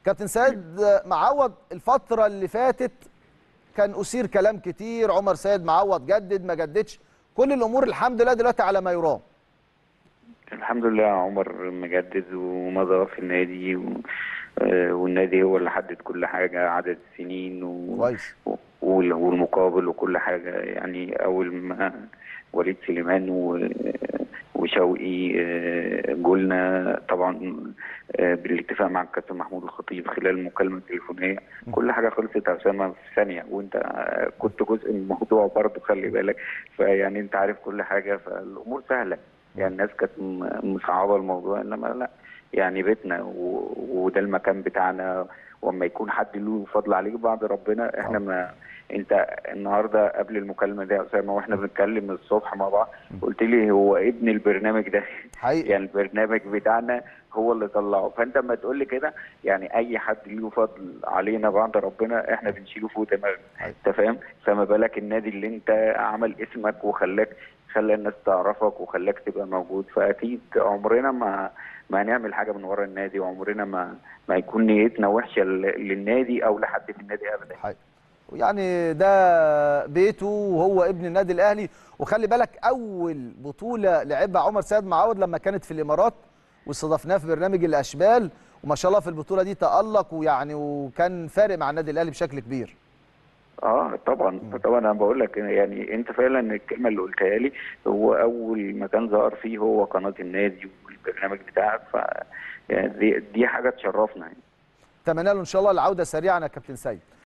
كابتن سيد معوض الفتره اللي فاتت كان اثير كلام كتير عمر سيد معوض جدد ما جددش كل الامور الحمد لله دلوقتي على ما يرام الحمد لله عمر مجدد ومضى في النادي و... آه، والنادي هو اللي حدد كل حاجة عدد السنين و... كويس و- وال- والمقابل وكل حاجة يعني أول ما وليد سليمان و... وشوقي آه، جولنا طبعا آه، بالاتفاق مع الكابتن محمود الخطيب خلال المكالمة التليفونية كل حاجة خلصت يا أسامة في ثانية وأنت آه، كنت جزء من الموضوع برضه خلي بالك فيعني أنت عارف كل حاجة فالأمور سهلة يعني الناس كانت م- مصعبة الموضوع إنما لا يعني بيتنا و... وده المكان بتاعنا واما يكون حد له فضل عليك بعد ربنا احنا ما انت النهارده قبل المكالمه دي يا اسامه واحنا بنتكلم الصبح مع بعض قلت لي هو ابن البرنامج ده حقيقي يعني البرنامج بتاعنا هو اللي طلعه فانت اما تقول لي كده يعني اي حد له فضل علينا بعد ربنا احنا بنشيله فوق دماغنا انت فاهم فما بالك النادي اللي انت عمل اسمك وخلاك خلى الناس تعرفك وخلاك تبقى موجود فاكيد عمرنا ما ما هنعمل حاجه من ورا النادي وعمرنا ما ما يكون نيتنا وحشه ل- للنادي او لحد في النادي ابدا حقيقي يعني ده بيته وهو ابن النادي الاهلي وخلي بالك اول بطوله لعبها عمر سيد معوض لما كانت في الامارات واستضفناه في برنامج الاشبال وما شاء الله في البطوله دي تالق ويعني وكان فارق مع النادي الاهلي بشكل كبير اه طبعا طبعا انا بقول لك يعني انت فعلا الكلمه اللي قلتها لي هو اول مكان ظهر فيه هو قناه النادي والبرنامج بتاعك ف يعني دي, دي حاجه تشرفنا يعني اتمنى له ان شاء الله العوده سريعا يا كابتن سيد